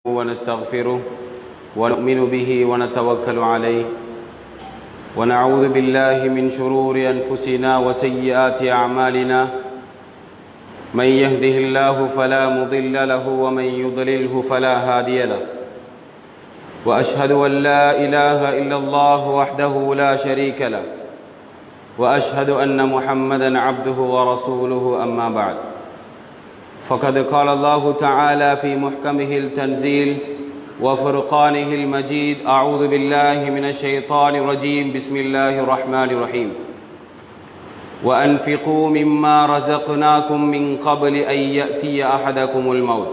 ونستغفره ونؤمن به ونتوكل عليه ونعوذ بالله من شرور انفسنا وسيئات اعمالنا من يهده الله فلا مضل له ومن يضلله فلا هادي له واشهد ان لا اله الا الله وحده لا شريك له واشهد ان محمدا عبده ورسوله اما بعد فقد قال الله تعالى في محكمه التنزيل وفرقانه المجيد اعوذ بالله من الشيطان الرجيم بسم الله الرحمن الرحيم وانفقوا مما رزقناكم من قبل ان ياتي احدكم الموت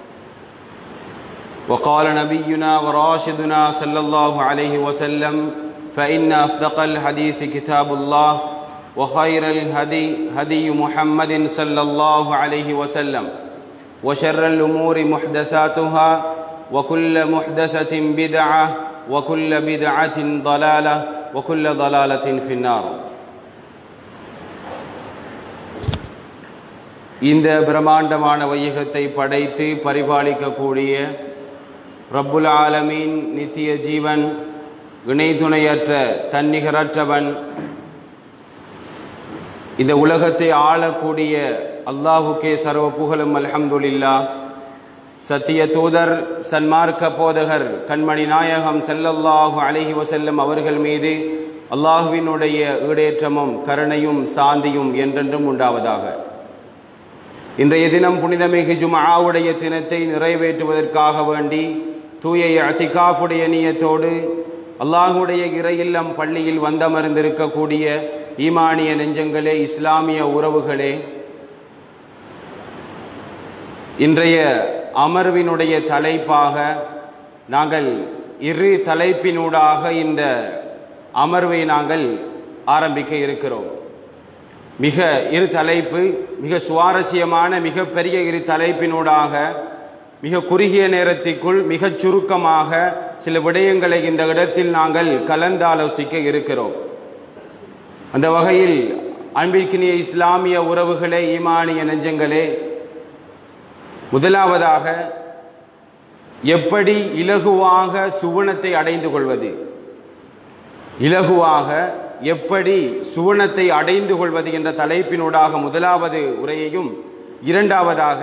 وقال نبينا وراشدنا صلى الله عليه وسلم فان اصدق الحديث كتاب الله وخير الهدي هدي محمد صلى الله عليه وسلم وشر الامور محدثاتها وكل محدثه بدعه وكل بدعه ضلاله وكل ضلاله في النار இந்த பிரம்மாண்டமான வையகத்தை படைத்து பரிபாலிக்கக்கூடிய ரப்புல் ஆலமீன் நித்திய ஜீவன் இணை துணையற்ற தன்னிகரற்றவன் இந்த உலகத்தை ஆளக்கூடிய அல்லாஹுக்கே சர்வ புகழும் அல்ஹம்துலில்லா சத்திய தூதர் சன்மார்க்க போதகர் கண்மணி நாயகம் செல்லல்லாஹு அலஹி வசல்லம் அவர்கள் மீது அல்லாஹுவினுடைய ஈடேற்றமும் கருணையும் சாந்தியும் என்றென்றும் உண்டாவதாக இன்றைய தினம் புனிதமிகு ஜுமாவுடைய தினத்தை நிறைவேற்றுவதற்காக வேண்டி தூய அத்திகாஃபுடைய நியத்தோடு அல்லாஹுடைய இறையில்லம் பள்ளியில் வந்தமர்ந்திருக்கக்கூடிய ஈமானிய நெஞ்சங்களே இஸ்லாமிய உறவுகளே இன்றைய அமர்வினுடைய தலைப்பாக நாங்கள் இரு தலைப்பினூடாக இந்த அமர்வை நாங்கள் ஆரம்பிக்க இருக்கிறோம் மிக இரு தலைப்பு மிக சுவாரஸ்யமான மிக பெரிய இரு தலைப்பினூடாக மிக குறுகிய நேரத்திற்குள் மிகச் சுருக்கமாக சில விடயங்களை இந்த இடத்தில் நாங்கள் கலந்தாலோசிக்க இருக்கிறோம் அந்த வகையில் அன்பிற்கினிய இஸ்லாமிய உறவுகளே ஈமானிய நெஞ்சங்களே முதலாவதாக எப்படி இலகுவாக சுவனத்தை அடைந்து கொள்வது இலகுவாக எப்படி சுவனத்தை அடைந்து கொள்வது என்ற தலைப்பினூடாக முதலாவது உரையையும் இரண்டாவதாக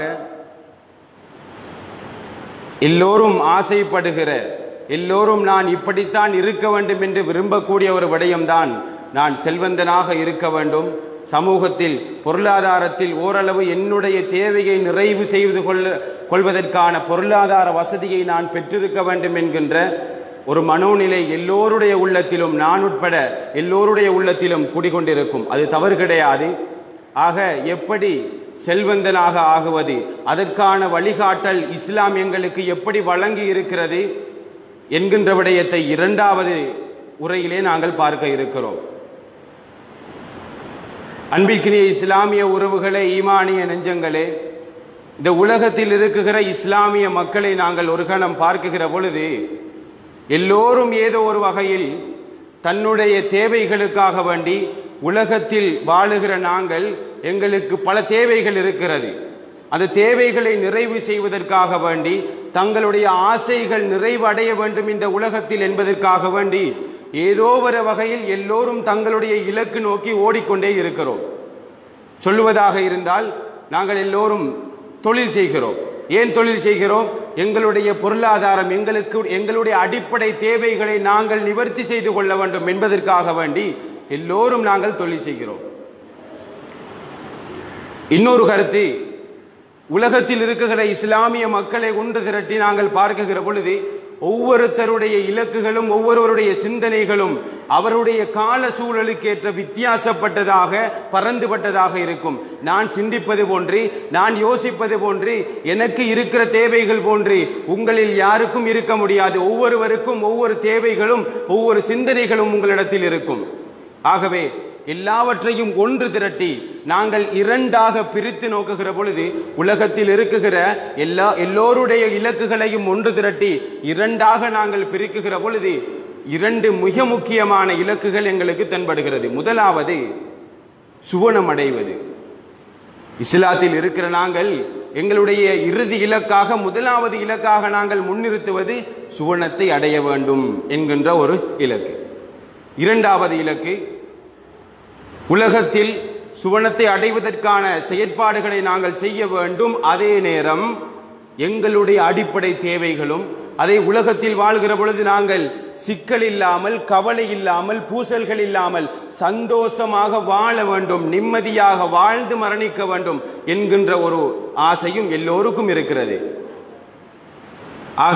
எல்லோரும் ஆசைப்படுகிற எல்லோரும் நான் இப்படித்தான் இருக்க வேண்டும் என்று விரும்பக்கூடிய ஒரு விடயம்தான் நான் செல்வந்தனாக இருக்க வேண்டும் சமூகத்தில் பொருளாதாரத்தில் ஓரளவு என்னுடைய தேவையை நிறைவு செய்து கொள்ள கொள்வதற்கான பொருளாதார வசதியை நான் பெற்றிருக்க வேண்டும் என்கின்ற ஒரு மனோநிலை எல்லோருடைய உள்ளத்திலும் நான் உட்பட எல்லோருடைய உள்ளத்திலும் குடிகொண்டிருக்கும் அது தவறு கிடையாது ஆக எப்படி செல்வந்தனாக ஆகுவது அதற்கான வழிகாட்டல் இஸ்லாம் எங்களுக்கு எப்படி வழங்கி இருக்கிறது என்கின்ற விடயத்தை இரண்டாவது உரையிலே நாங்கள் பார்க்க இருக்கிறோம் அன்பிற்கினிய இஸ்லாமிய உறவுகளே ஈமானிய நெஞ்சங்களே இந்த உலகத்தில் இருக்குகிற இஸ்லாமிய மக்களை நாங்கள் ஒரு கணம் பார்க்குகிற பொழுது எல்லோரும் ஏதோ ஒரு வகையில் தன்னுடைய தேவைகளுக்காக வேண்டி உலகத்தில் வாழுகிற நாங்கள் எங்களுக்கு பல தேவைகள் இருக்கிறது அந்த தேவைகளை நிறைவு செய்வதற்காக வேண்டி தங்களுடைய ஆசைகள் நிறைவடைய வேண்டும் இந்த உலகத்தில் என்பதற்காக வேண்டி ஏதோ ஒரு வகையில் எல்லோரும் தங்களுடைய இலக்கு நோக்கி ஓடிக்கொண்டே இருக்கிறோம் சொல்லுவதாக இருந்தால் நாங்கள் எல்லோரும் தொழில் செய்கிறோம் ஏன் தொழில் செய்கிறோம் எங்களுடைய பொருளாதாரம் எங்களுக்கு எங்களுடைய அடிப்படை தேவைகளை நாங்கள் நிவர்த்தி செய்து கொள்ள வேண்டும் என்பதற்காக வேண்டி எல்லோரும் நாங்கள் தொழில் செய்கிறோம் இன்னொரு கருத்து உலகத்தில் இருக்குகிற இஸ்லாமிய மக்களை ஒன்று திரட்டி நாங்கள் பார்க்குகிற பொழுது ஒவ்வொருத்தருடைய இலக்குகளும் ஒவ்வொருவருடைய சிந்தனைகளும் அவருடைய கால சூழலுக்கேற்ற வித்தியாசப்பட்டதாக பறந்துபட்டதாக இருக்கும் நான் சிந்திப்பது போன்று நான் யோசிப்பது போன்று எனக்கு இருக்கிற தேவைகள் போன்று உங்களில் யாருக்கும் இருக்க முடியாது ஒவ்வொருவருக்கும் ஒவ்வொரு தேவைகளும் ஒவ்வொரு சிந்தனைகளும் உங்களிடத்தில் இருக்கும் ஆகவே எல்லாவற்றையும் ஒன்று திரட்டி நாங்கள் இரண்டாக பிரித்து நோக்குகிற பொழுது உலகத்தில் இருக்குகிற எல்லா எல்லோருடைய இலக்குகளையும் ஒன்று திரட்டி இரண்டாக நாங்கள் பிரிக்குகிற பொழுது இரண்டு மிக முக்கியமான இலக்குகள் எங்களுக்கு தென்படுகிறது முதலாவது சுவனம் அடைவது இஸ்லாத்தில் இருக்கிற நாங்கள் எங்களுடைய இறுதி இலக்காக முதலாவது இலக்காக நாங்கள் முன்னிறுத்துவது சுவனத்தை அடைய வேண்டும் என்கின்ற ஒரு இலக்கு இரண்டாவது இலக்கு உலகத்தில் சுவனத்தை அடைவதற்கான செயற்பாடுகளை நாங்கள் செய்ய வேண்டும் அதே நேரம் எங்களுடைய அடிப்படை தேவைகளும் அதை உலகத்தில் வாழ்கிற பொழுது நாங்கள் சிக்கல் இல்லாமல் கவலை இல்லாமல் பூசல்கள் இல்லாமல் சந்தோஷமாக வாழ வேண்டும் நிம்மதியாக வாழ்ந்து மரணிக்க வேண்டும் என்கின்ற ஒரு ஆசையும் எல்லோருக்கும் இருக்கிறது ஆக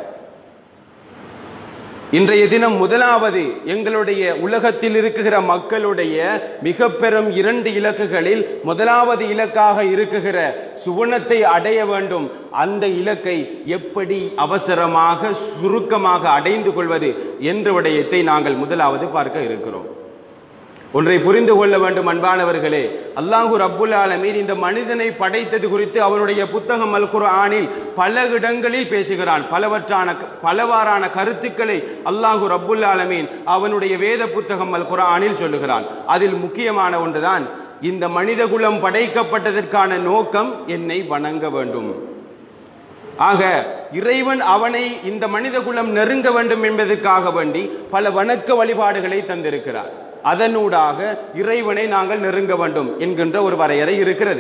இன்றைய தினம் முதலாவது எங்களுடைய உலகத்தில் இருக்குகிற மக்களுடைய மிக பெரும் இரண்டு இலக்குகளில் முதலாவது இலக்காக இருக்குகிற சுவனத்தை அடைய வேண்டும் அந்த இலக்கை எப்படி அவசரமாக சுருக்கமாக அடைந்து கொள்வது என்ற விடயத்தை நாங்கள் முதலாவது பார்க்க இருக்கிறோம் ஒன்றை புரிந்து கொள்ள வேண்டும் அன்பானவர்களே அல்லாஹு ரப்புல் ஆலமீன் இந்த மனிதனை படைத்தது குறித்து அவனுடைய புத்தகம் அல் குர்ஆனில் பல இடங்களில் பேசுகிறான் பலவற்றான பலவாறான கருத்துக்களை அல்லாஹு ரப்புல் ஆலமீன் அவனுடைய வேத புத்தகம் அல் குர்ஆனில் சொல்லுகிறான் அதில் முக்கியமான ஒன்றுதான் இந்த மனிதகுலம் படைக்கப்பட்டதற்கான நோக்கம் என்னை வணங்க வேண்டும் ஆக இறைவன் அவனை இந்த மனிதகுலம் நெருங்க வேண்டும் என்பதற்காக வேண்டி பல வணக்க வழிபாடுகளை தந்திருக்கிறார் அதனூடாக இறைவனை நாங்கள் நெருங்க வேண்டும் என்கின்ற ஒரு வரையறை இருக்கிறது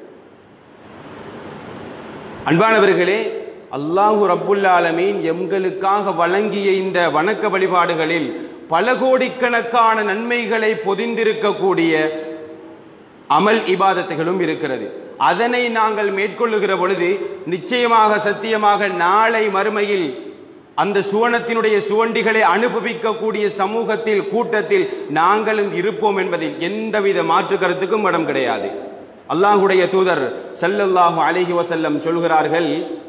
அன்பானவர்களே அல்லாஹு ரப்புல் ஆலமீன் எங்களுக்காக வழங்கிய இந்த வணக்க வழிபாடுகளில் பல கோடிக்கணக்கான நன்மைகளை பொதிந்திருக்கக்கூடிய அமல் இபாதத்துகளும் இருக்கிறது அதனை நாங்கள் மேற்கொள்ளுகிற பொழுது நிச்சயமாக சத்தியமாக நாளை மறுமையில் அந்த சுவனத்தினுடைய சுவண்டிகளை அனுபவிக்கக்கூடிய சமூகத்தில் கூட்டத்தில் நாங்களும் இருப்போம் என்பதில் எந்தவித மாற்று கருத்துக்கும் இடம் கிடையாது அல்லாஹுடைய தூதர் ஸல்லல்லாஹு அலைஹி வஸல்லம் சொல்கிறார்கள்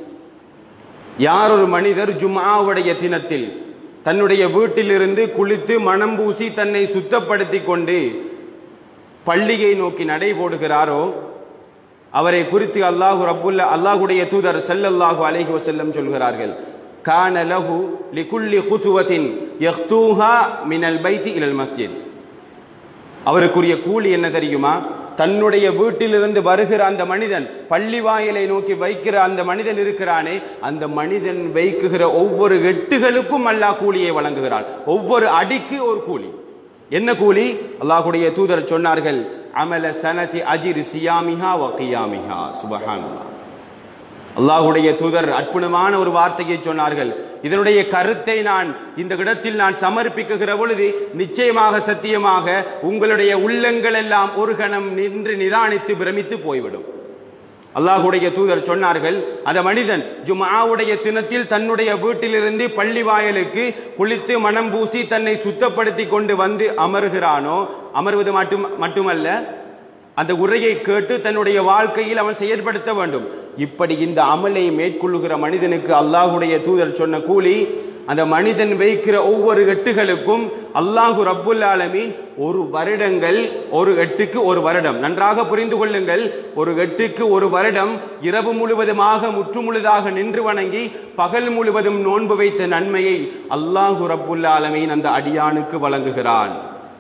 யார் ஒரு மனிதர் ஜும்ஆவுடைய தினத்தில் தன்னுடைய வீட்டிலிருந்து குளித்து மனம் பூசி தன்னை சுத்தப்படுத்தி கொண்டு பள்ளியை நோக்கி நடை போடுகிறாரோ அவரை குறித்து அல்லாஹு ரப்புல்ல அல்லாஹுடைய தூதர் ஸல்லல்லாஹு அலைஹி வஸல்லம் சொல்கிறார்கள் கான லஹு லிகுல்லி குதுவத்தின் யஹ்தூஹா மினல் பைத்தி இலல் மஸ்ஜித் அவருக்குரிய கூலி என்ன தெரியுமா தன்னுடைய வீட்டிலிருந்து வருகிற அந்த மனிதன் பள்ளி வாயிலை நோக்கி வைக்கிற அந்த மனிதன் இருக்கிறானே அந்த மனிதன் வைக்குகிற ஒவ்வொரு எட்டுகளுக்கும் அல்லாஹ் கூலியை வழங்குகிறான் ஒவ்வொரு அடிக்கு ஒரு கூலி என்ன கூலி அல்லாஹ்வுடைய தூதர் சொன்னார்கள் அமல சனதி அஜிர் சியாமிஹா வ கியாமிஹா சுபஹானல்லாஹ் அல்லாஹுடைய தூதர் அற்புதமான ஒரு வார்த்தையை சொன்னார்கள் இதனுடைய கருத்தை நான் இந்த இடத்தில் நான் சமர்ப்பிக்குகிற பொழுது நிச்சயமாக சத்தியமாக உங்களுடைய உள்ளங்கள் எல்லாம் ஒரு கணம் நின்று நிதானித்து பிரமித்து போய்விடும் அல்லாஹுடைய தூதர் சொன்னார்கள் அந்த மனிதன் ஜும்ஆவுடைய தினத்தில் தன்னுடைய வீட்டிலிருந்து பள்ளி வாயலுக்கு குளித்து மனம் பூசி தன்னை சுத்தப்படுத்தி கொண்டு வந்து அமர்கிறானோ அமர்வது மட்டும் மட்டுமல்ல அந்த உரையை கேட்டு தன்னுடைய வாழ்க்கையில் அவன் செயற்படுத்த வேண்டும் இப்படி இந்த அமலை மேற்கொள்ளுகிற மனிதனுக்கு அல்லாஹுடைய தூதர் சொன்ன கூலி அந்த மனிதன் வைக்கிற ஒவ்வொரு எட்டுகளுக்கும் அல்லாஹு ரப்புல் ஆலமீன் ஒரு வருடங்கள் ஒரு எட்டுக்கு ஒரு வருடம் நன்றாக புரிந்து கொள்ளுங்கள் ஒரு எட்டுக்கு ஒரு வருடம் இரவு முழுவதுமாக முற்றுமுழுதாக நின்று வணங்கி பகல் முழுவதும் நோன்பு வைத்த நன்மையை அல்லாஹு ரப்புல் ஆலமீன் அந்த அடியானுக்கு வழங்குகிறான்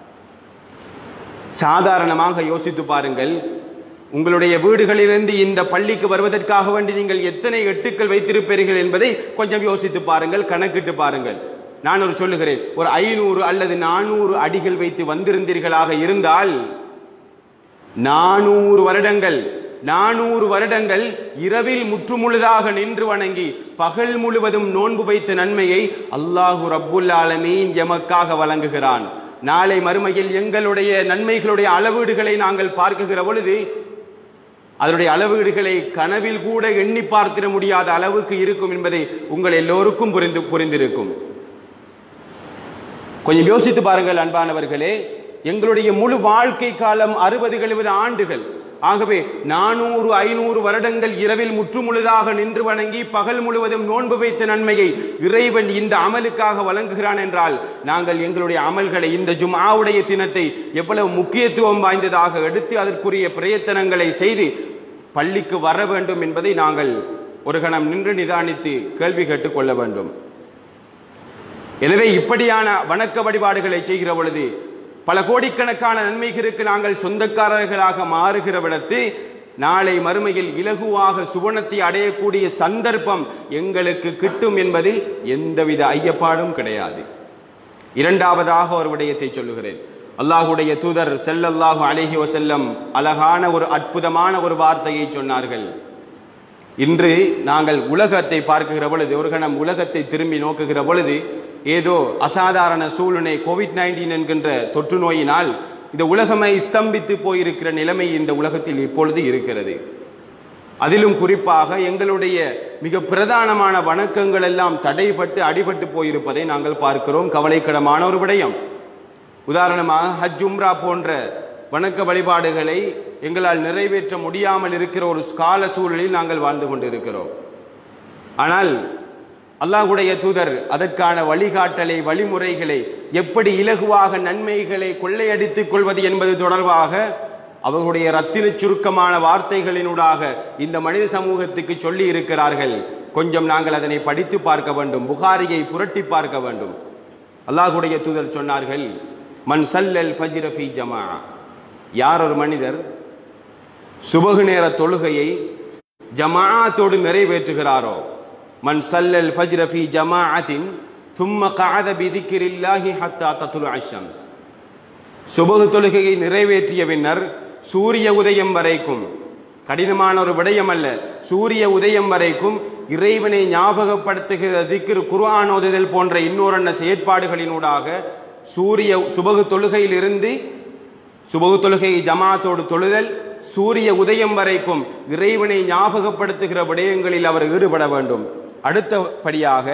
சாதாரணமாக யோசித்து பாருங்கள் உங்களுடைய வீடுகளிலிருந்து இந்த பள்ளிக்கு வருவதற்காக வேண்டி நீங்கள் எத்தனை எட்டுக்கள் வைத்திருப்பீர்கள் என்பதை கொஞ்சம் யோசித்து பாருங்கள் கணக்கிட்டு பாருங்கள் நான் ஒரு சொல்லுகிறேன் ஒரு ஐநூறு அல்லது நானூறு அடிகள் வைத்து வந்திருந்தீர்களாக இருந்தால் நானூறு வருடங்கள் நானூறு வருடங்கள் இரவில் முற்றுமுழுதாக நின்று வணங்கி பகல் முழுவதும் நோன்பு வைத்த நன்மையை அல்லாஹு ரப்புல் ஆலமீன் எமக்காக வழங்குகிறான் நாளை மறுமையில் எங்களுடைய நன்மைகளுடைய அளவீடுகளை நாங்கள் பார்க்குகிற பொழுது அதனுடைய அளவீடுகளை கனவில் கூட எண்ணி பார்த்திட முடியாத அளவுக்கு இருக்கும் என்பதை உங்கள் எல்லோருக்கும் புரிந்து புரிந்திருக்கும் கொஞ்சம் யோசித்து பாருங்கள் அன்பானவர்களே எங்களுடைய முழு வாழ்க்கை காலம் அறுபது எழுபது ஆண்டுகள் ஆகவே நானூறு ஐநூறு வருடங்கள் இரவில் முற்றுமுழுதாக நின்று வணங்கி பகல் முழுவதும் நோன்பு வைத்த நன்மையை இறைவன் இந்த அமலுக்காக வழங்குகிறான் என்றால் நாங்கள் எங்களுடைய அமல்களை இந்த ஜும்ஆவுடைய தினத்தை எவ்வளவு முக்கியத்துவம் வாய்ந்ததாக எடுத்து அதற்குரிய பிரயத்தனங்களை செய்து பள்ளிக்கு வர வேண்டும் என்பதை நாங்கள் ஒரு கணம் நின்று நிதானித்து கேள்வி கேட்டுக்கொள்ள வேண்டும் எனவே இப்படியான வணக்க வழிபாடுகளை செய்கிற பொழுது பல கோடிக்கணக்கான நன்மைகளுக்கு நாங்கள் சொந்தக்காரர்களாக மாறுகிற விடத்து நாளை மறுமையில் இலகுவாக சுவனத்தை அடையக்கூடிய சந்தர்ப்பம் எங்களுக்கு கிட்டும் என்பதில் எந்தவித ஐயப்பாடும் கிடையாது இரண்டாவதாக ஒரு விடயத்தை சொல்லுகிறேன் அல்லாஹுடைய தூதர் செல்லல்லாஹு அலைஹி வஸல்லம் அழகான ஒரு அற்புதமான ஒரு வார்த்தையை சொன்னார்கள் இன்று நாங்கள் உலகத்தை பார்க்குகிற பொழுது ஒரு கணம் உலகத்தை திரும்பி நோக்குகிற பொழுது ஏதோ அசாதாரண சூழ்நிலை கோவிட் நைன்டீன் என்கின்ற தொற்று நோயினால் இந்த உலகமே ஸ்தம்பித்து போயிருக்கிற நிலைமை இந்த உலகத்தில் இப்பொழுது இருக்கிறது அதிலும் குறிப்பாக எங்களுடைய மிக பிரதானமான வணக்கங்கள் எல்லாம் தடைப்பட்டு அடிபட்டு போயிருப்பதை நாங்கள் பார்க்கிறோம் கவலைக்கிடமான ஒரு விடயம் உதாரணமாக ஹஜ் உம்ரா போன்ற வணக்க வழிபாடுகளை எங்களால் நிறைவேற்ற முடியாமல் இருக்கிற ஒரு கால சூழலில் நாங்கள் வாழ்ந்து கொண்டிருக்கிறோம் ஆனால் அல்லாஹுடைய தூதர் அதற்கான வழிகாட்டலை வழிமுறைகளை எப்படி இலகுவாக நன்மைகளை கொள்ளையடித்துக் கொள்வது என்பது தொடர்பாக அவர்களுடைய ரத்தின சுருக்கமான வார்த்தைகளினூடாக இந்த மனித சமூகத்துக்கு சொல்லி இருக்கிறார்கள் கொஞ்சம் நாங்கள் அதனை படித்து பார்க்க வேண்டும் புகாரியை புரட்டி பார்க்க வேண்டும் அல்லாஹுடைய தூதர் சொன்னார்கள் மன் சல்லல் ஃபஜ்ர ஃபீ ஜமா யார் ஒரு மனிதர் சுபகு நேர தொழுகையை ஜமாஅத்தோடு நிறைவேற்றுகிறாரோ மன் சல்லல் ஃபஜ்ர ஃபீ ஜமாஅத்தின் சும்ம கஅத பிதிக்கிரில்லாஹி ஹத்தா தத்துலு அஷம்ஸ் சுபகு தொழுகையை நிறைவேற்றிய பின்னர் சூரிய உதயம் வரைக்கும் கடினமான ஒரு விடயம் அல்ல சூரிய உதயம் வரைக்கும் இறைவனை ஞாபகப்படுத்துகிற திக்ரு குர்ஆன் ஓதுதல் போன்ற இன்னொரு செயற்பாடுகளினூடாக சூரிய சுபகு தொழுகையிலிருந்து சுபகு தொழுகையை ஜமாத்தோடு தொழுதல் சூரிய உதயம் வரைக்கும் இறைவனை ஞாபகப்படுத்துகிற விடயங்களில் அவர் ஈடுபட வேண்டும் அடுத்தபடியாக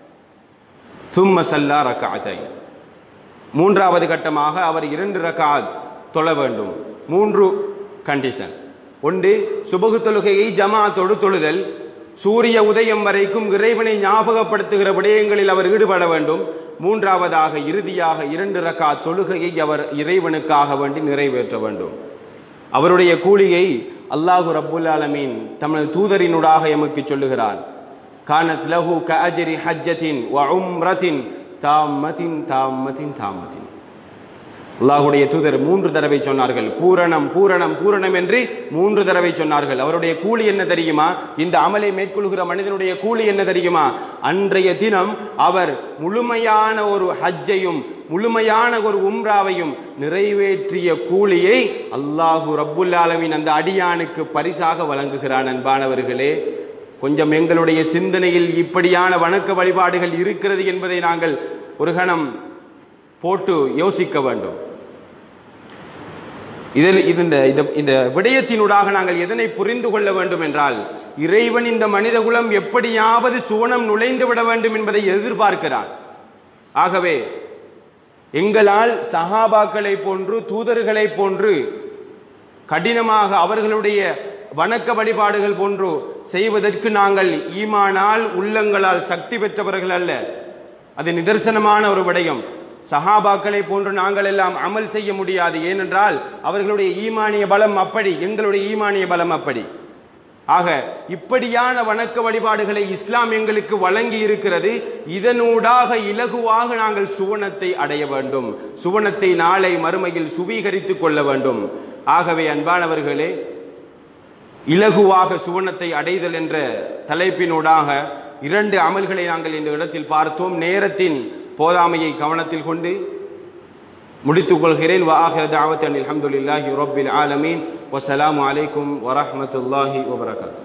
சும்ம சல்லா ரக்காத்தை மூன்றாவது கட்டமாக அவர் இரண்டு ரகாத் தொழ வேண்டும் மூன்று கண்டிஷன் ஒன்று சுபகு தொழுகையை ஜமாத்தோடு தொழுதல் சூரிய உதயம் வரைக்கும் இறைவனை ஞாபகப்படுத்துகிற விடயங்களில் அவர் ஈடுபட வேண்டும் மூன்றாவதாக இறுதியாக இரண்டு ரக்கா தொழுகையை அவர் இறைவனுக்காக வேண்டி நிறைவேற்ற வேண்டும் அவருடைய கூலியை அல்லாஹு ரப்புல் ஆலமீன் தமது தூதரினூடாக எமக்கு சொல்லுகிறான் கானத் லஹு கஅஜரி ஹஜ்ஜத்தின் வ உம்ரத்தின் தாமத்தின் தாமத்தின் தாமத்தின் அல்லாஹுடைய தூதர் மூன்று தடவை சொன்னார்கள் பூரணம் பூரணம் பூரணம் என்று மூன்று தடவை சொன்னார்கள் அவருடைய கூலி என்ன தெரியுமா இந்த அமலை மேற்கொள்கிற மனிதனுடைய கூலி என்ன தெரியுமா அன்றைய தினம் அவர் முழுமையான ஒரு ஹஜ்ஜையும் முழுமையான ஒரு உம்ராவையும் நிறைவேற்றிய கூலியை அல்லாஹு ரப்புல் ஆலமின் அந்த அடியானுக்கு பரிசாக வழங்குகிறான் அன்பானவர்களே கொஞ்சம் எங்களுடைய சிந்தனையில் இப்படியான வணக்க வழிபாடுகள் இருக்கிறது என்பதை நாங்கள் ஒரு கணம் போட்டு யோசிக்க வேண்டும் இதில் இந்த இந்த இந்த விடயத்தினூடாக நாங்கள் எதனை புரிந்து கொள்ள வேண்டும் என்றால் இறைவன் இந்த மனிதகுலம் எப்படியாவது சுவனம் நுழைந்து விட வேண்டும் என்பதை எதிர்பார்க்கிறான் ஆகவே எங்களால் சஹாபாக்களை போன்று தூதர்களை போன்று கடினமாக அவர்களுடைய வணக்க வழிபாடுகள் போன்று செய்வதற்கு நாங்கள் ஈமானால் உள்ளங்களால் சக்தி பெற்றவர்கள் அல்ல அது நிதர்சனமான ஒரு விடயம் சஹாபாக்களை போன்று நாங்கள் எல்லாம் அமல் செய்ய முடியாது ஏனென்றால் அவர்களுடைய ஈமானிய பலம் அப்படி எங்களுடைய ஈமானிய பலம் அப்படி ஆக இப்படியான வணக்க வழிபாடுகளை இஸ்லாம் எங்களுக்கு வழங்கி இருக்கிறது இதனூடாக இலகுவாக நாங்கள் சுவனத்தை அடைய வேண்டும் சுவனத்தை நாளை மறுமையில் சுவீகரித்துக் கொள்ள வேண்டும் ஆகவே அன்பானவர்களே இலகுவாக சுவனத்தை அடைதல் என்ற தலைப்பினூடாக இரண்டு அமல்களை நாங்கள் இந்த இடத்தில் பார்த்தோம் நேரத்தின் போதாமையை கவனத்தில் கொண்டு முடித்துக் கொள்கிறேன் வாஹிர தாவத் அனில் அல்ஹம்துலில்லாஹி ரப்பில் ஆலமீன் வஸலாமு அலைக்கும் வரஹ்மத்துல்லாஹி வபரகாத்துஹு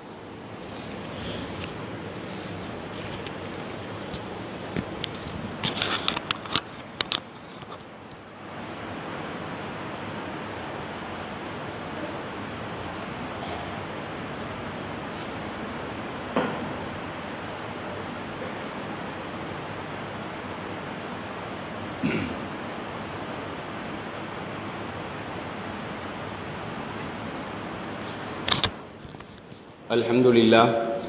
الحمد لله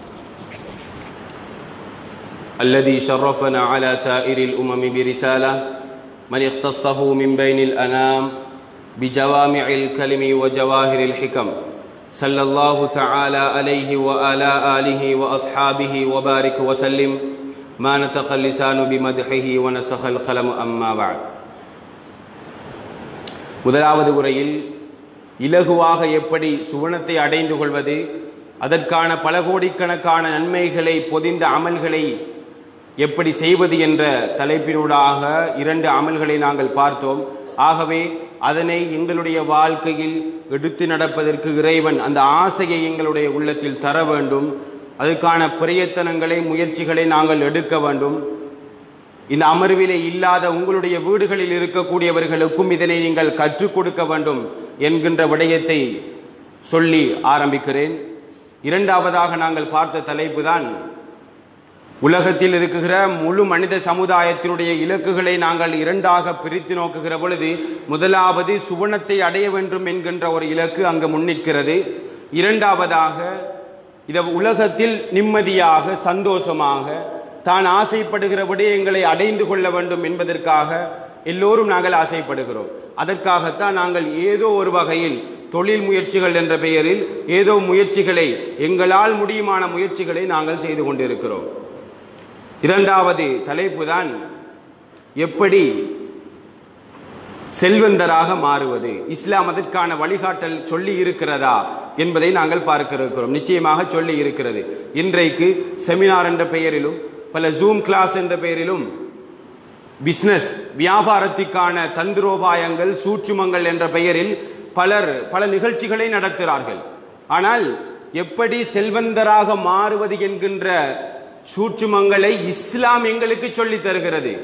الذي شرفنا على سائر الأمم برسالة من اختصه من بين الأنام بجوامع الكلم وجواهر الحكم صلى الله تعالى عليه وآلى آله وأصحابه وبارك وسلم ما نطق اللسان بمدحه ونسخ القلم أما بعد முதலாவது உரையில் இலகுவாக எப்படி சுவனத்தை அடைந்து கொள்வது அதற்கான பல கோடிக்கணக்கான நன்மைகளை பொதிந்த அமல்களை எப்படி செய்வது என்ற தலைப்பினூடாக இரண்டு அமல்களை நாங்கள் பார்த்தோம் ஆகவே அதனை எங்களுடைய வாழ்க்கையில் எடுத்து நடப்பதற்கு இறைவன் அந்த ஆசையை எங்களுடைய உள்ளத்தில் தர வேண்டும் அதற்கான பிரயத்தனங்களை முயற்சிகளை நாங்கள் எடுக்க வேண்டும் இந்த அமர்விலே இல்லாத உங்களுடைய வீடுகளில் இருக்கக்கூடியவர்களுக்கும் இதனை நீங்கள் கற்றுக் கொடுக்க வேண்டும் என்கின்ற விடயத்தை சொல்லி ஆரம்பிக்கிறேன் இரண்டாவதாக நாங்கள் பார்த்த தலைப்பு தான் உலகத்தில் இருக்குகிற முழு மனித சமுதாயத்தினுடைய இலக்குகளை நாங்கள் இரண்டாக பிரித்து நோக்குகிற பொழுது முதலாவது சுவனத்தை அடைய வேண்டும் என்கின்ற ஒரு இலக்கு அங்கு முன்னிற்கிறது இரண்டாவதாக இத உலகத்தில் நிம்மதியாக சந்தோஷமாக தான் ஆசைப்படுகிற விடயங்களை அடைந்து கொள்ள வேண்டும் என்பதற்காக எல்லோரும் நாங்கள் ஆசைப்படுகிறோம் அதற்காகத்தான் நாங்கள் ஏதோ ஒரு வகையில் தொழில் முயற்சிகள் என்ற பெயரில் ஏதோ முயற்சிகளை எங்களால் முடியுமான முயற்சிகளை நாங்கள் செய்து கொண்டிருக்கிறோம் இரண்டாவது தலைப்பு தான் எப்படி செல்வந்தராக மாறுவது இஸ்லாம் அதற்கான வழிகாட்டல் சொல்லி இருக்கிறதா என்பதை நாங்கள் பார்க்க இருக்கிறோம் நிச்சயமாக சொல்லி இருக்கிறது இன்றைக்கு செமினார் என்ற பெயரிலும் பல ஜூம் கிளாஸ் என்ற பெயரிலும் பிஸ்னஸ் வியாபாரத்திற்கான தந்திரோபாயங்கள் சூட்சுமங்கள் என்ற பெயரில் பலர் பல நிகழ்ச்சிகளை நடத்துகிறார்கள் ஆனால் எப்படி செல்வந்தராக மாறுவது என்கின்ற சூட்சுமங்களை இஸ்லாம் எங்களுக்கு சொல்லித் தருகிறது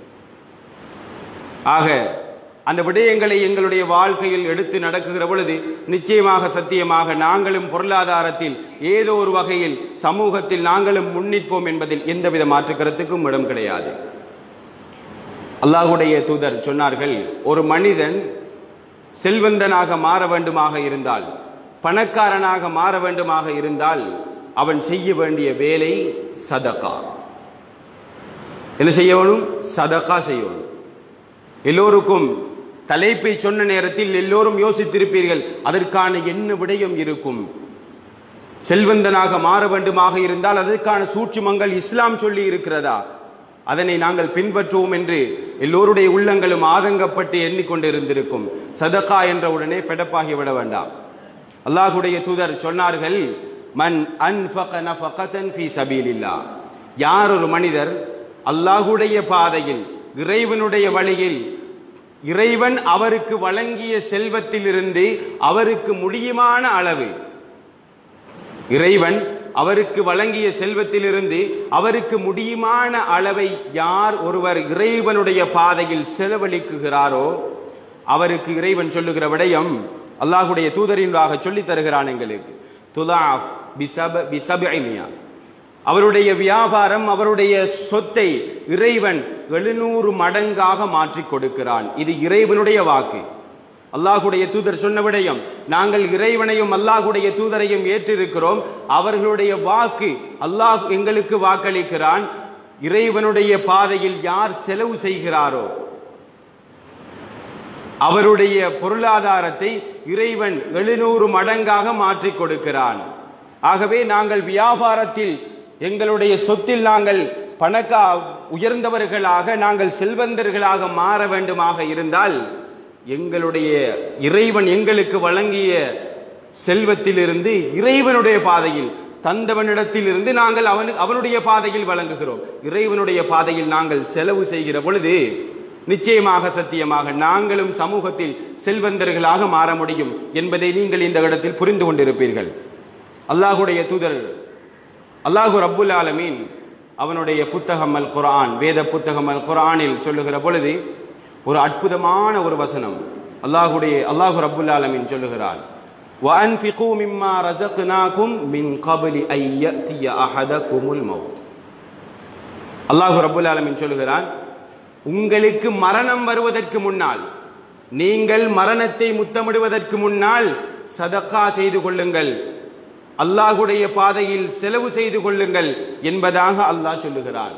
ஆக அந்த விடயங்களை எங்களுடைய வாழ்க்கையில் எடுத்து நடக்குகிற பொழுது நிச்சயமாக சத்தியமாக நாங்களும் பொருளாதாரத்தில் ஏதோ ஒரு வகையில் சமூகத்தில் நாங்களும் முன்னிற்போம் என்பதில் எந்தவித மாற்று கருத்துக்கும் இடம் கிடையாது அல்லாஹுடைய தூதர் சொன்னார்கள் ஒரு மனிதன் செல்வந்தனாக மாற வேண்டுமாக இருந்தால் பணக்காரனாக மாற வேண்டுமாக இருந்தால் அவன் செய்ய வேண்டிய வேலை சதகா என்ன செய்யணும் சதகா செய்யணும் எல்லோருக்கும் தலைப்பை சொன்ன நேரத்தில் எல்லோரும் யோசித்திருப்பீர்கள் அதற்கான என்ன விடயம் இருக்கும் செல்வந்தனாக மாற வேண்டுமாக இருந்தால் அதற்கான சூட்சுமங்கள் இஸ்லாம் சொல்லி இருக்கிறதா அதனை நாங்கள் பின்பற்றுவோம் என்று எல்லோருடைய உள்ளங்களும் ஆதங்கப்பட்டு எண்ணிக்கொண்டு இருந்திருக்கும் சதகா என்ற உடனே ஃபெடப்பாகி விட வேண்டாம் அல்லாஹுடைய தூதர் சொன்னார்கள் மன் அன்ஃபக நஃபகதன் ஃபீ சபீலில்லா யார் ஒரு மனிதர் அல்லாஹுடைய பாதையில் இறைவனுடைய வழியில் இறைவன் அவருக்கு வழங்கிய செல்வத்திலிருந்து அவருக்கு முடியுமான அளவு இறைவன் அவருக்கு வழங்கிய செல்வத்திலிருந்து அவருக்கு முடியுமான அளவை யார் ஒருவர் இறைவனுடைய பாதையில் செலவழிக்குகிறாரோ அவருக்கு இறைவன் சொல்லுகிற விடயம் அல்லாஹுடைய தூதரின்பாக சொல்லித் தருகிறான் எங்களுக்கு துலாஃப் பிசப பிசபியா அவருடைய வியாபாரம் அவருடைய சொத்தை இறைவன் எழுநூறு மடங்காக மாற்றி கொடுக்கிறான் இது இறைவனுடைய வாக்கு அல்லாஹுடைய தூதர் சொன்ன விடயம் நாங்கள் இறைவனையும் அல்லாஹுடைய தூதரையும் ஏற்றிருக்கிறோம் அவர்களுடைய வாக்கு அல்லாஹ் எங்களுக்கு வாக்களிக்கிறான் இறைவனுடைய பாதையில் யார் செலவு செய்கிறாரோ அவருடைய பொருளாதாரத்தை இறைவன் எழுநூறு மடங்காக மாற்றிக் கொடுக்கிறான் ஆகவே நாங்கள் வியாபாரத்தில் எங்களுடைய சொத்தில் நாங்கள் பணக்கா உயர்ந்தவர்களாக நாங்கள் செல்வந்தர்களாக மாற வேண்டுமாக இருந்தால் எங்களுடைய இறைவன் எங்களுக்கு வழங்கிய செல்வத்திலிருந்து இறைவனுடைய பாதையில் தந்தவனிடத்தில் இருந்து நாங்கள் அவனு அவனுடைய பாதையில் வழங்குகிறோம் இறைவனுடைய பாதையில் நாங்கள் செலவு செய்கிற பொழுது நிச்சயமாக சத்தியமாக நாங்களும் சமூகத்தில் செல்வந்தர்களாக மாற முடியும் என்பதை நீங்கள் இந்த இடத்தில் புரிந்து கொண்டிருப்பீர்கள் அல்லாஹுடைய தூதர் அல்லாஹு ரப்புல் ஆலமீன் அவனுடைய புத்தகம் அல் குர்ஆன் வேத புத்தகம் அல் குர்ஆனில் சொல்லுகிற பொழுது ஒரு அற்புதமான ஒரு வசனம் அல்லாஹுடைய அல்லாஹு ரப்புல் ஆலமீன் சொல்லுகிறான் وَأَنْفِقُوا مِمَّا رَزَقْنَاكُمْ مِنْ قَبْلِ أَنْ يَأْتِيَ أَحَدَكُمُ الْمَوْتُ அல்லாஹு ரப்புல் ஆலமீன் சொல்லுகிறான் உங்களுக்கு மரணம் வருவதற்கு முன்னால் நீங்கள் மரணத்தை முத்தமிடுவதற்கு முன்னால் சதக்கா செய்து கொள்ளுங்கள் அல்லாஹுடைய பாதையில் செலவு செய்து கொள்ளுங்கள் என்பதாக அல்லாஹ் சொல்லுகிறான்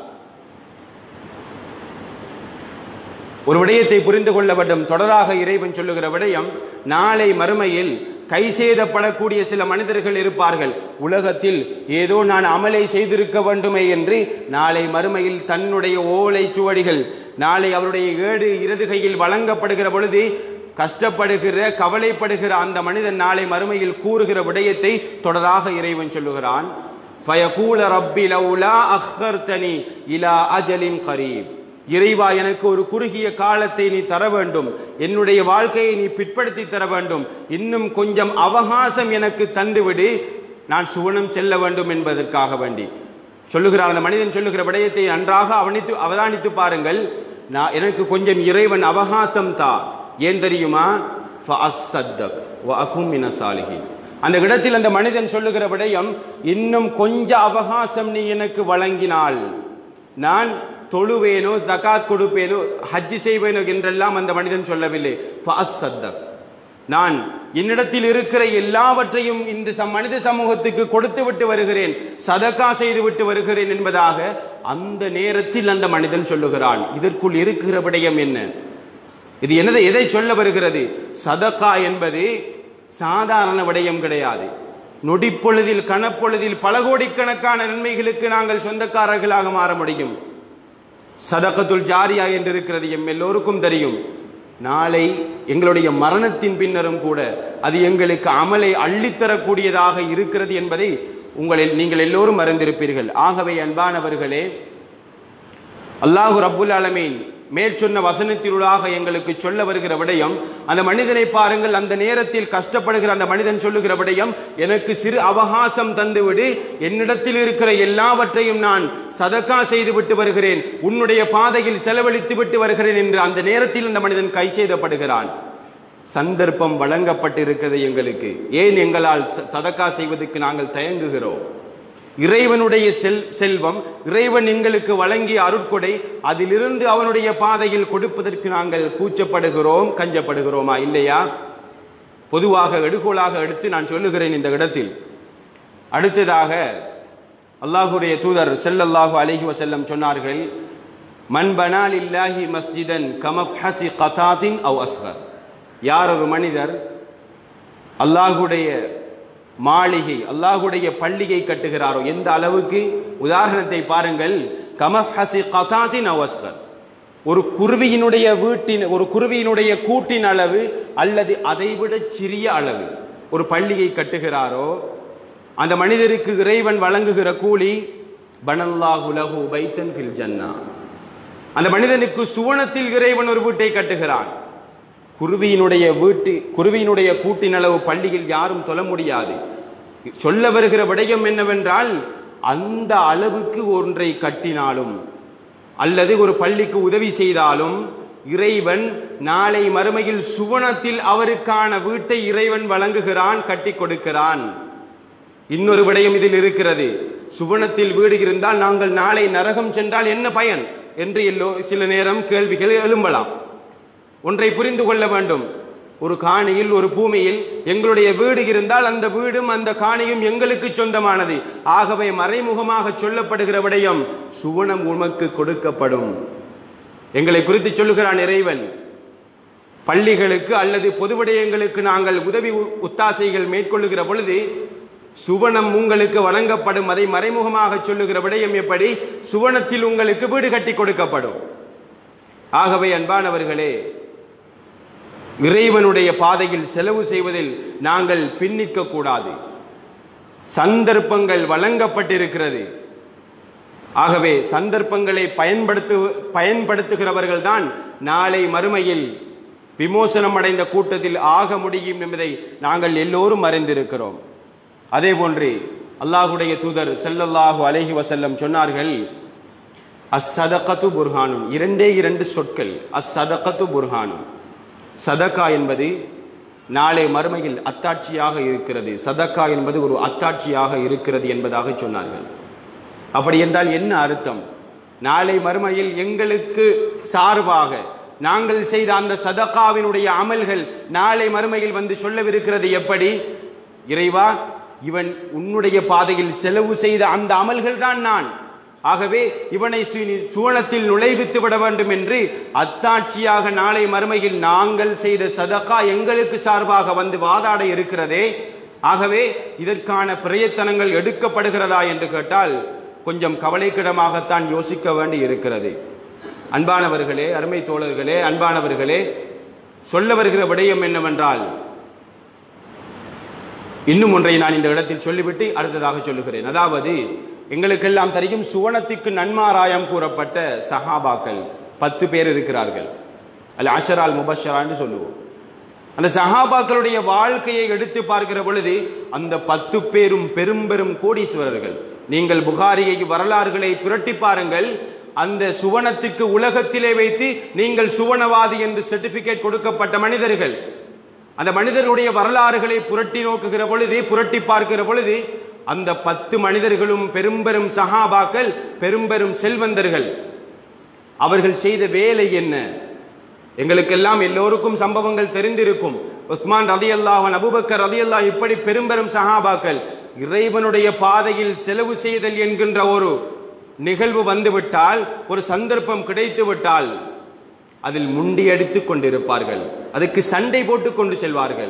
ஒரு விடயத்தை புரிந்து கொள்ள வேண்டும் தொடராக இறைவன் சொல்லுகிற விடயம் நாளை மறுமையில் கை செய்தப்படக்கூடிய சில மனிதர்கள் இருப்பார்கள் உலகத்தில் ஏதோ நான் அமலை செய்திருக்க வேண்டுமே என்று நாளை மறுமையில் தன்னுடைய ஓலை சுவடிகள் நாளை அவருடைய ஏடு இடது கையில் வழங்கப்படுகிற பொழுது கஷ்டப்படுகிற கவலைப்படுகிற அந்த மனிதன் நாளை மறுமையில் கூறுகிற விடயத்தை தொடராக இறைவன் சொல்லுகிறான் ஃபயகூல ரப்பி லவுலா அஹ்ஹர்தனி இலா அஜலின் கரீப் இறைவா எனக்கு ஒரு குறுகிய காலத்தை நீ தர வேண்டும் என்னுடைய வாழ்க்கையை நீ பிற்படுத்தி தர வேண்டும் இன்னும் கொஞ்சம் அவகாசம் எனக்கு தந்துவிடு நான் சுவனம் செல்ல வேண்டும் என்பதற்காக வேண்டி சொல்லுகிறார் அந்த மனிதன் சொல்லுகிற விடயத்தை நன்றாக அவனித்து அவதானித்து பாருங்கள் நான் எனக்கு கொஞ்சம் இறைவன் அவகாசம் தா ஏன் தெரியுமா ஃபஅஸ்ஸத்தக் வ அகும் மின சாலிஹீன் அந்த இடத்தில் அந்த மனிதன் சொல்லுகிற விடயம் இன்னும் கொஞ்ச அவகாசம் நீ எனக்கு வழங்கினால் நான் தொழுவேனோ ஜகாத் கொடுப்பேனோ ஹஜ்ஜி செய்வேனோ என்றெல்லாம் அந்த மனிதன் சொல்லவில்லை ஃபஅஸ்ஸத்தக் நான் என்னிடத்தில் இருக்கிற எல்லாவற்றையும் இந்த ச- மனித சமூகத்துக்கு கொடுத்து விட்டு வருகிறேன் சதக்கா செய்து விட்டு வருகிறேன் என்பதாக அந்த நேரத்தில் அந்த மனிதன் சொல்லுகிறான் இதற்குள் இருக்கிற விடயம் என்ன இது என்னது எதை சொல்ல வருகிறது சதக்கா என்பது சாதாரண விடயம் கிடையாது நொடிப்பொழுதில் கணப்பொழுதில் பல கோடிக்கணக்கான நன்மைகளுக்கு நாங்கள் சொந்தக்காரர்களாக மாற முடியும் சதகத்துல் ஜாரியா என்று இருக்கிறது எம் எல்லோருக்கும் தெரியும் நாளை எங்களுடைய மரணத்தின் பின்னரும் கூட அது எங்களுக்கு அமலை அள்ளித்தரக்கூடியதாக இருக்கிறது என்பதை உங்களில் நீங்கள் எல்லோரும் அறிந்திருப்பீர்கள் ஆகவே அன்பானவர்களே அல்லாஹு ரப்புல் அலமீன் மேற் சொன்ன வசனத்தினூடாக எங்களுக்கு சொல்ல வருகிற விடயம் அந்த மனிதனை பாருங்கள் அந்த நேரத்தில் கஷ்டப்படுகிற அந்த மனிதன் சொல்லுகிற விடயம் எனக்கு சிறு அவகாசம் தந்துவிடு என்னிடத்தில் இருக்கிற எல்லாவற்றையும் நான் சதக்கா செய்து விட்டு வருகிறேன் உன்னுடைய பாதையில் செலவழித்து விட்டு வருகிறேன் என்று அந்த நேரத்தில் அந்த மனிதன் கை செய்தப்படுகிறான் சந்தர்ப்பம் வழங்கப்பட்டிருக்கிறது எங்களுக்கு ஏன் எங்களால் ச- சதக்கா செய்வதற்கு நாங்கள் தயங்குகிறோம் இறைவனுடைய செல் செல்வம் இறைவன் எங்களுக்கு வழங்கிய அருட்கொடை அதிலிருந்து அவனுடைய பாதையில் கொடுப்பதற்கு நாங்கள் கூச்சப்படுகிறோம் கஞ்சப்படுகிறோமா இல்லையா பொதுவாக எடுகோலாக எடுத்து நான் சொல்லுகிறேன் இந்த இடத்தில் அடுத்ததாக அல்லாஹுடைய தூதர் ஸல்லல்லாஹு அலைஹி வஸல்லம் சொன்னார்கள் மன் பனால் இல்லாஹி மஸ்ஜிதன் கமஃப் ஹசி கதாத்தின் அவ் அஸ்கர் யார் ஒரு மனிதர் அல்லாஹுடைய மாளிகை அல்லாஹுடைய பள்ளியை கட்டுகிறாரோ எந்த அளவுக்கு உதாரணத்தை பாருங்கள் கமஃப் ஹசி கதாத்தின் அவ் அஸ்கர் ஒரு குருவியினுடைய வீட்டின் ஒரு குருவியினுடைய கூட்டின் அளவு அல்லது அதைவிட சிறிய அளவு ஒரு பள்ளியை கட்டுகிறாரோ அந்த மனிதருக்கு இறைவன் வழங்குகிற கூலி பனல்லாஹு லஹு பைத்தன் ஃபில் ஜன்னா அந்த மனிதனுக்கு சுவனத்தில் இறைவன் ஒரு வீட்டை கட்டுகிறான் குருவியினுடைய வீட்டு குருவியினுடைய கூட்டின் அளவு பள்ளியில் யாரும் தொழ முடியாது சொல்ல வருகிற விடயம் என்னவென்றால் அந்த அளவுக்கு ஒன்றை கட்டினாலும் அல்லது ஒரு பள்ளிக்கு உதவி செய்தாலும் இறைவன் நாளை மறுமையில் சுவனத்தில் அவருக்கான வீட்டை இறைவன் வழங்குகிறான் கட்டி கொடுக்கிறான் இன்னொரு விடயம் இதில் இருக்கிறது சுவனத்தில் வீடு இருந்தால் நாங்கள் நாளை நரகம் சென்றால் என்ன பயன் என்று எல்லோ சில நேரம் கேள்விகள் எழும்பலாம் ஒன்றை புரிந்து கொள்ள வேண்டும் ஒரு காணியில் ஒரு பூமியில் எங்களுடைய வீடு இருந்தால் அந்த வீடும் அந்த காணியும் எங்களுக்கு சொந்தமானது ஆகவே மறைமுகமாக சொல்லப்படுகிற விடயம் சுவனம் உமக்கு கொடுக்கப்படும் எங்களை குறித்து சொல்லுகிறான் இறைவன் பள்ளிகளுக்கு அல்லது பொது விடயங்களுக்கு நாங்கள் உதவி உ- ஒத்தாசைகள் மேற்கொள்ளுகிற பொழுது சுவனம் உங்களுக்கு வழங்கப்படும் அதை மறைமுகமாக சொல்லுகிற விடயம் எப்படி சுவனத்தில் உங்களுக்கு வீடு கட்டி கொடுக்கப்படும் ஆகவே அன்பானவர்களே இறைவனுடைய பாதையில் செலவு செய்வதில் நாங்கள் பின்னிக்க கூடாது சந்தர்ப்பங்கள் வழங்கப்பட்டிருக்கிறது ஆகவே சந்தர்ப்பங்களை பயன்படுத்து பயன்படுத்துகிறவர்கள் தான் நாளை மறுமையில் விமோசனம் அடைந்த கூட்டத்தில் ஆக முடியும் என்பதை நாங்கள் எல்லோரும் அறிந்திருக்கிறோம் அதே போன்று அல்லாஹுடைய தூதர் ஸல்லல்லாஹு அலைஹி வஸல்லம் சொன்னார்கள் அஸ்ஸதகத்து புர்ஹானும் இரண்டே இரண்டு சொற்கள் அஸ்ஸதகத்து புர்ஹானும் சதக்கா என்பது நாளை மறுமையில் அத்தாட்சியாக இருக்கிறது சதக்கா என்பது ஒரு அத்தாட்சியாக இருக்கிறது என்பதாக சொன்னார்கள் அப்படி என்றால் என்ன அர்த்தம் நாளை மறுமையில் எங்களுக்கு சார்பாக நாங்கள் செய்த அந்த சதக்காவினுடைய அமல்கள் நாளை மறுமையில் வந்து சொல்லவிருக்கிறது எப்படி இறைவா இவன் உன்னுடைய பாதையில் செலவு செய்த அந்த அமல்கள் தான் நான் ஆகவே இவனை சு- சுவனத்தில் நுழைவித்து விட வேண்டும் என்று அத்தாட்சியாக நாளை மறுமையில் நாங்கள் செய்த சதக்கா எங்களுக்கு சார்பாக வந்து வாதாட இருக்கிறதே ஆகவே இதற்கான பிரயத்தனங்கள் எடுக்கப்படுகிறதா என்று கேட்டால் கொஞ்சம் கவலைக்கிடமாகத்தான் யோசிக்க வேண்டி இருக்கிறது அன்பானவர்களே அருமை தோழர்களே அன்பானவர்களே சொல்ல வருகிற விடயம் என்னவென்றால் இன்னும் ஒன்றை நான் இந்த இடத்தில் சொல்லிவிட்டு அடுத்ததாக சொல்லுகிறேன் அதாவது எங்களுக்கெல்லாம் தெரியும் சுவனத்துக்கு நன்மாராயம் கூறப்பட்ட சஹாபாக்கள் பத்து பேர் இருக்கிறார்கள் அல்ல அஷரால் முபஷரான்னு சொல்லுவோம் அந்த சஹாபாக்களுடைய வாழ்க்கையை எடுத்து பார்க்கிற பொழுது அந்த பத்து பேரும் பெரும் பெரும் கோடீஸ்வரர்கள் நீங்கள் புகாரியை வரலாறுகளை புரட்டி பாருங்கள் அந்த சுவனத்துக்கு உலகத்திலே வைத்து நீங்கள் சுவனவாதி என்று சர்டிபிகேட் கொடுக்கப்பட்ட மனிதர்கள் அந்த மனிதர்களுடைய வரலாறுகளை புரட்டி நோக்குகிற பொழுது புரட்டி பார்க்கிற பொழுது அந்த பத்து மனிதர்களும் பெரும் பெரும் சஹாபாக்கள் பெரும் பெரும் செல்வந்தர்கள் அவர்கள் செய்த வேலை என்ன எங்களுக்கெல்லாம் எல்லோருக்கும் சம்பவங்கள் தெரிந்திருக்கும் உஸ்மான் ரதி அல்லாஹன் அபுபக்கர் ரதி அல்லாஹ் இப்படி பெரும் பெரும் சஹாபாக்கள் இறைவனுடைய பாதையில் செலவு செய்தல் என்கின்ற ஒரு நிகழ்வு வந்துவிட்டால் ஒரு சந்தர்ப்பம் கிடைத்து விட்டால் அதில் முண்டி அடித்துக் கொண்டிருப்பார்கள் அதுக்கு சண்டை போட்டுக் கொண்டு செல்வார்கள்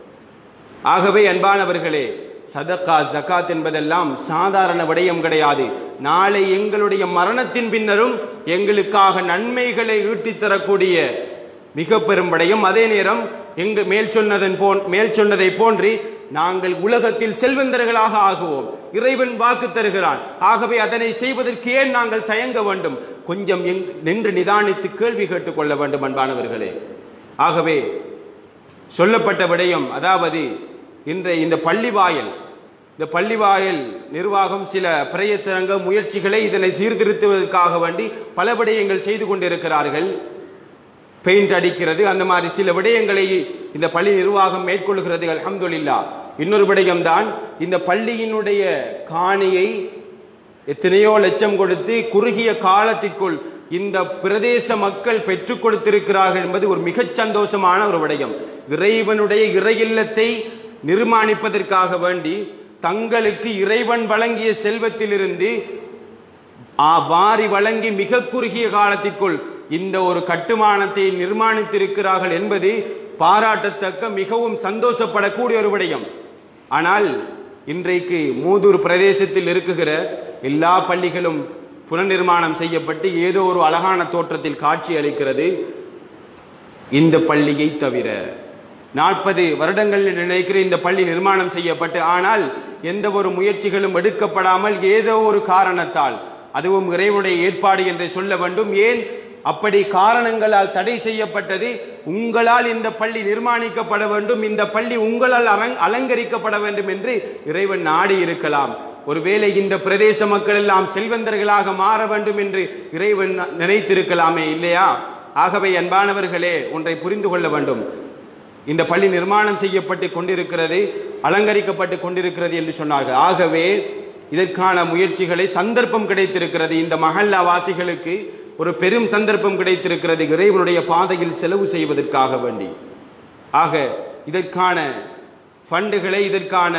ஆகவே அன்பானவர்களே சதகா ஜகாத் என்பதெல்லாம் சாதாரண விடயம் கிடையாது நாளை எங்களுடைய மரணத்தின் பின்னரும் எங்களுக்காக நன்மைகளை ஈட்டித் தரக்கூடிய மிக பெரும் விடயம் அதே நேரம் எங்கு மேல் சொன்னதன் போன் மேல் சொன்னதை போன்று நாங்கள் உலகத்தில் செல்வந்தர்களாக ஆகுவோம் இறைவன் வாக்கு தருகிறான் ஆகவே அதனை செய்வதற்கு ஏன் நாங்கள் தயங்க வேண்டும் கொஞ்சம் எங்- நின்று நிதானித்து கேள்வி கேட்டுக்கொள்ள வேண்டும் அன்பானவர்களே ஆகவே சொல்லப்பட்ட விடயம் அதாவது இன்றைய இந்த பள்ளி வாயல் இந்த பள்ளி வாயல் நிர்வாகம் சில பிரயத்தனங்க முயற்சிகளை இதனை சீர்திருத்துவதற்காக வேண்டி பல விடயங்கள் செய்து கொண்டிருக்கிறார்கள் பெயிண்ட் அடிக்கிறது அந்த மாதிரி சில விடயங்களை இந்த பள்ளி நிர்வாகம் மேற்கொள்கிறது அல்ஹம்துலில்லா இன்னொரு விடயம்தான் இந்த பள்ளியினுடைய காணியை எத்தனையோ லட்சம் கொடுத்து குறுகிய காலத்திற்குள் இந்த பிரதேச மக்கள் பெற்றுக் கொடுத்திருக்கிறார்கள் என்பது ஒரு மிகச் சந்தோஷமான ஒரு விடயம் இறைவனுடைய இறையில்லத்தை நிர்மாணிப்பதற்காக வேண்டி தங்களுக்கு இறைவன் வழங்கிய செல்வத்திலிருந்து ஆ வாரி வழங்கி மிக குறுகிய காலத்திற்குள் இந்த ஒரு கட்டுமானத்தை நிர்மாணித்திருக்கிறார்கள் என்பது பாராட்டத்தக்க மிகவும் சந்தோஷப்படக்கூடிய ஒரு விடயம் ஆனால் இன்றைக்கு மூதூர் பிரதேசத்தில் இருக்குகிற எல்லா பள்ளிகளும் புனர்நிர்மாணம் செய்யப்பட்டு ஏதோ ஒரு அழகான தோற்றத்தில் காட்சி அளிக்கிறது இந்த பள்ளியை தவிர நாற்பது வருடங்கள் நினைக்கிற இந்த பள்ளி நிர்மாணம் செய்யப்பட்டு ஆனால் எந்த ஒரு முயற்சிகளும் எடுக்கப்படாமல் ஏதோ ஒரு காரணத்தால் அதுவும் இறைவனுடைய ஏற்பாடு என்று சொல்ல வேண்டும் ஏன் அப்படி காரணங்களால் தடை செய்யப்பட்டது உங்களால் இந்த பள்ளி நிர்மாணிக்கப்பட வேண்டும் இந்த பள்ளி உங்களால் அரங் அலங்கரிக்கப்பட வேண்டும் என்று இறைவன் நாடி இருக்கலாம் ஒருவேளை இந்த பிரதேச மக்கள் எல்லாம் செல்வந்தர்களாக மாற வேண்டும் என்று இறைவன் நினைத்திருக்கலாமே இல்லையா ஆகவே அன்பானவர்களே ஒன்றை புரிந்து கொள்ள வேண்டும் இந்த பள்ளி நிர்மாணம் செய்யப்பட்டு கொண்டிருக்கிறது அலங்கரிக்கப்பட்டு கொண்டிருக்கிறது என்று சொன்னார்கள் ஆகவே இதற்கான முயற்சிகளை சந்தர்ப்பம் கிடைத்திருக்கிறது இந்த மஹல்லா வாசிகளுக்கு ஒரு பெரும் சந்தர்ப்பம் கிடைத்திருக்கிறது இறைவனுடைய பாதையில் செலவு செய்வதற்காக வேண்டி ஆக இதற்கான ஃபண்டுகளை இதற்கான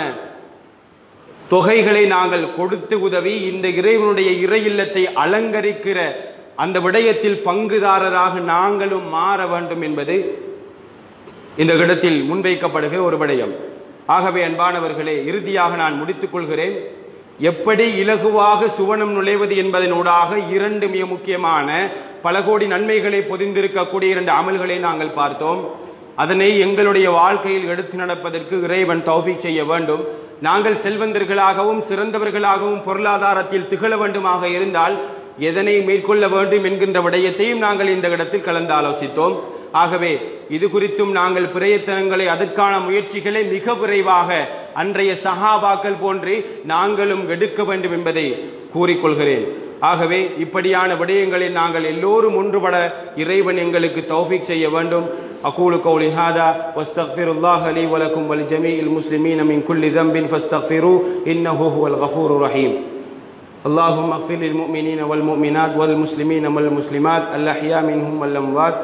தொகைகளை நாங்கள் கொடுத்து உதவி இந்த இறைவனுடைய இறை இல்லத்தை அலங்கரிக்கிற அந்த விடயத்தில் பங்குதாரராக நாங்களும் மாற வேண்டும் என்பது இந்த இடத்தில் முன்வைக்கப்படுகிற ஒரு விடயம் ஆகவே அன்பானவர்களே இறுதியாக நான் முடித்துக் கொள்கிறேன் எப்படி இலகுவாக சுவனம் நுழைவது என்பதனூடாக இரண்டு மிக முக்கியமான பல கோடி நன்மைகளை பொதிந்திருக்கக்கூடிய இரண்டு அமல்களை நாங்கள் பார்த்தோம் அதனை எங்களுடைய வாழ்க்கையில் எடுத்து நடப்பதற்கு இறைவன் தௌஃபீக் செய்ய வேண்டும் நாங்கள் செல்வந்தர்களாகவும் சிறந்தவர்களாகவும் பொருளாதாரத்தில் திகழ வேண்டுமாக இருந்தால் எதனை மேற்கொள்ள வேண்டும் என்கின்ற விடயத்தையும் நாங்கள் இந்த இடத்தில் கலந்து ஆலோசித்தோம் ஆகவே இது குறித்தும் நாங்கள் பிரயத்தனங்களை அதற்கான முயற்சிகளை மிக விரைவாக அன்றைய சஹாபாக்கள் போன்று நாங்களும் எடுக்க வேண்டும் என்பதை கூறிக்கொள்கிறேன் ஆகவே இப்படியான விடயங்களில் நாங்கள் எல்லோரும் ஒன்றுபட இறைவன் எங்களுக்கு தௌஃபீக் செய்ய வேண்டும் أقول قولي هذا واستغفر الله لي ولكم ولجميع المسلمين من كل ذنب فاستغفروه إنه هو الغفور الرحيم اللهم اغفر للمؤمنين والمؤمنات والمسلمين والمسلمات الأحياء منهم والأموات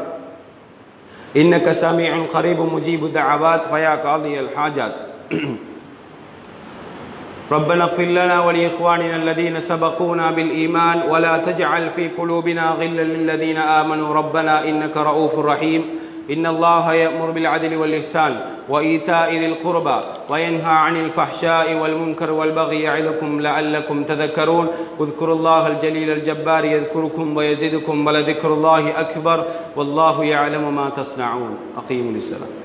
إنك سميع قريب مجيب الدعوات فيا قاضي الحاجات ربنا اغفر لنا ولإخواننا الذين سبقونا بالإيمان ولا تجعل في قلوبنا غلا للذين آمنوا ربنا إنك رؤوف رحيم إن الله يأمر بالعدل والإحسان وإيتاء ذي القربى وينهى عن الفحشاء والمنكر والبغي يعظكم لعلكم تذكرون اذكروا الله الجليل الجبار يذكركم ويزدكم ولذكر الله أكبر والله يعلم ما تصنعون أقيموا الصلاة